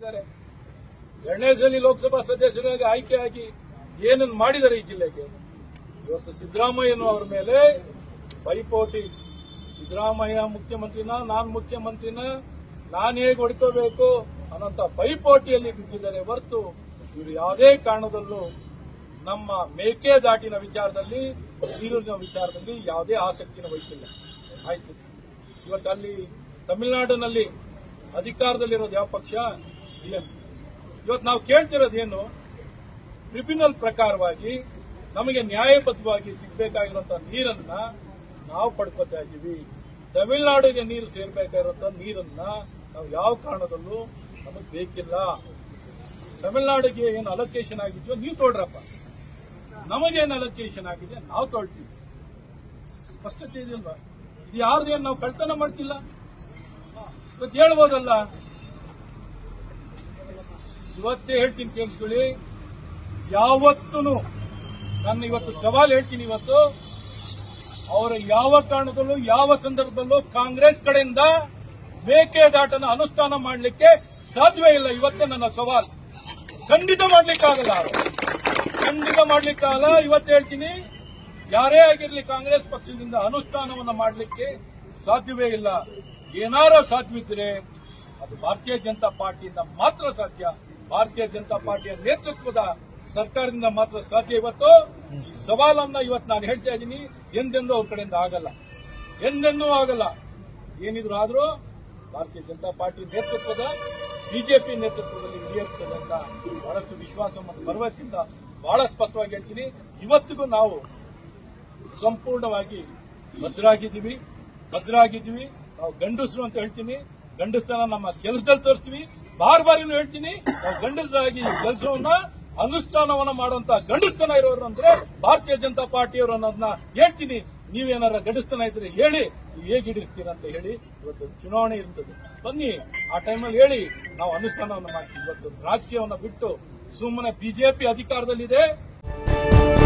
ಮಾಡಿದ್ದಾರೆ ಎರಡನೇ ಸಲ ಲೋಕಸಭಾ ಸದಸ್ಯರಾಗಿ ಆಯ್ಕೆಯಾಗಿ ಏನನ್ನು ಮಾಡಿದ್ದಾರೆ ಈ ಜಿಲ್ಲೆಗೆ ಇವತ್ತು ಸಿದ್ದರಾಮಯ್ಯನವರ ಮೇಲೆ ಪೈಪೋಟಿ ಸಿದ್ದರಾಮಯ್ಯ ಮುಖ್ಯಮಂತ್ರಿನ ನಾನ್ ಮುಖ್ಯಮಂತ್ರಿನ ನಾನು ಹೇಗೆ ಹೊಡ್ಕೋಬೇಕು ಅನ್ನೋಂಥ ಪೈಪೋಟಿಯಲ್ಲಿ ಬಿದ್ದಿದ್ದಾರೆ ಹೊರತು ಇವರು ಯಾವುದೇ ಕಾರಣದಲ್ಲೂ ನಮ್ಮ ಮೇಕೆದಾಟಿನ ವಿಚಾರದಲ್ಲಿ ನೀರಿನ ವಿಚಾರದಲ್ಲಿ ಯಾವುದೇ ಆಸಕ್ತಿನ ವಹಿಸಿಲ್ಲ ಆಯ್ತು ಇವತ್ತು ಅಲ್ಲಿ ತಮಿಳುನಾಡಿನಲ್ಲಿ ಅಧಿಕಾರದಲ್ಲಿರೋದು ಯಾವ ಪಕ್ಷ ಡಿಎಂ ಇವತ್ತು ನಾವು ಕೇಳ್ತಿರೋದೇನು ಟ್ರಿಬ್ಯುನಲ್ ಪ್ರಕಾರವಾಗಿ ನಮಗೆ ನ್ಯಾಯಬದ್ಧವಾಗಿ ಸಿಗಬೇಕಾಗಿರುವಂತಹ ನೀರನ್ನ ನಾವು ಪಡ್ಕೊತಾ ಇದ್ದೀವಿ ತಮಿಳುನಾಡಿಗೆ ನೀರು ಸೇರ್ಬೇಕಾಗಿರುವಂತಹ ನೀರನ್ನ ನಾವು ಯಾವ ಕಾರಣದಲ್ಲೂ ನಮಗೆ ಬೇಕಿಲ್ಲ ತಮಿಳುನಾಡಿಗೆ ಏನು ಅಲೋಕೇಶನ್ ಆಗಿದ್ಯೋ ನೀವು ತೊಗೊಳ್ರಪ್ಪ ನಮಗೇನು ಅಲೋಕೇಶನ್ ಆಗಿದೆ ನಾವು ತೊಳ್ತೀವಿ ಸ್ಪಷ್ಟತೆ ಇದೆಯಲ್ವಾ ಇದು ಯಾರ್ದೇನು ನಾವು ಕಳ್ತನ ಮಾಡ್ತಿಲ್ಲ ಇವತ್ತು ಹೇಳ್ಬೋದಲ್ಲ ಇವತ್ತೇ ಹೇಳ್ತೀನಿ ಕೇಳಿಸ್ಕೊಳ್ಳಿ ಯಾವತ್ತೂ ನಾನು ಇವತ್ತು ಸವಾಲ್ ಹೇಳ್ತೀನಿ ಇವತ್ತು ಅವರ ಯಾವ ಕಾರಣದಲ್ಲೂ ಯಾವ ಸಂದರ್ಭದಲ್ಲೂ ಕಾಂಗ್ರೆಸ್ ಕಡೆಯಿಂದ ಮೇಕೆದಾಟನ ಅನುಷ್ಠಾನ ಮಾಡಲಿಕ್ಕೆ ಸಾಧ್ಯವೇ ಇಲ್ಲ ಇವತ್ತೇ ನನ್ನ ಸವಾಲ್ ಖಂಡಿತ ಮಾಡ್ಲಿಕ್ಕಾಗಲ್ಲ ಖಂಡಿತ ಮಾಡ್ಲಿಕ್ಕಾಗಲ್ಲ ಇವತ್ತು ಹೇಳ್ತೀನಿ ಯಾರೇ ಆಗಿರಲಿ ಕಾಂಗ್ರೆಸ್ ಪಕ್ಷದಿಂದ ಅನುಷ್ಠಾನವನ್ನ ಮಾಡಲಿಕ್ಕೆ ಸಾಧ್ಯವೇ ಇಲ್ಲ ಏನಾರ ಸಾಧ್ಯವಿದ್ರೆ ಅದು ಭಾರತೀಯ ಜನತಾ ಪಾರ್ಟಿಯಿಂದ ಮಾತ್ರ ಸಾಧ್ಯ ಭಾರತೀಯ ಜನತಾ ಪಾರ್ಟಿಯ ನೇತೃತ್ವದ ಸರ್ಕಾರದಿಂದ ಮಾತ್ರ ಸಾಧ್ಯ ಇವತ್ತು ಈ ಸವಾಲನ್ನ ಇವತ್ತು ನಾನು ಹೇಳ್ತಾ ಇದ್ದೀನಿ ಎಂದೆಂದೂ ಅವ್ರ ಕಡೆಯಿಂದ ಆಗಲ್ಲ ಎಂದೆಂದೂ ಆಗಲ್ಲ ಏನಿದ್ರು ಆದ್ರೂ ಭಾರತೀಯ ಜನತಾ ಪಾರ್ಟಿ ನೇತೃತ್ವದ ಬಿಜೆಪಿ ನೇತೃತ್ವದಲ್ಲಿ ನಡೆಯುತ್ತದೆ ಅಂತ ಬಹಳಷ್ಟು ವಿಶ್ವಾಸ ಮತ್ತು ಭರವಸೆಯಿಂದ ಬಹಳ ಸ್ಪಷ್ಟವಾಗಿ ಹೇಳ್ತೀನಿ ಇವತ್ತಿಗೂ ನಾವು ಸಂಪೂರ್ಣವಾಗಿ ಭದ್ರಾಗಿದ್ದೀವಿ ಭದ್ರಾಗಿದ್ದೀವಿ ನಾವು ಗಂಡಸರು ಅಂತ ಹೇಳ್ತೀನಿ ಗಂಡಸ್ತನ ನಮ್ಮ ಕೆಲಸದಲ್ಲಿ ತೋರಿಸ್ತೀವಿ ಬಾರ್ ಬಾರಿನೂ ಹೇಳ್ತೀನಿ ನಾವು ಗಂಡಸರಾಗಿ ಕೆಲಸವನ್ನ ಅನುಷ್ಠಾನವನ್ನ ಮಾಡುವಂತ ಗಂಡಸ್ತನ ಇರೋರು ಅಂದ್ರೆ ಭಾರತೀಯ ಜನತಾ ಪಾರ್ಟಿಯವರು ಅನ್ನೋದನ್ನ ಹೇಳ್ತೀನಿ ನೀವೇನಾರ ಗಂಡಸ್ತನ ಇದ್ರೆ ಹೇಳಿ ನೀವು ಹೇಗೆ ಹಿಡಿಸ್ತೀರಾ ಅಂತ ಹೇಳಿ ಇವತ್ತು ಚುನಾವಣೆ ಇರ್ತದೆ ಬನ್ನಿ ಆ ಟೈಮಲ್ಲಿ ಹೇಳಿ ನಾವು ಅನುಷ್ಠಾನವನ್ನು ಮಾಡ್ತೀವಿ ಇವತ್ತು ರಾಜಕೀಯವನ್ನ ಬಿಟ್ಟು ಸುಮ್ಮನೆ ಬಿಜೆಪಿ ಅಧಿಕಾರದಲ್ಲಿದೆ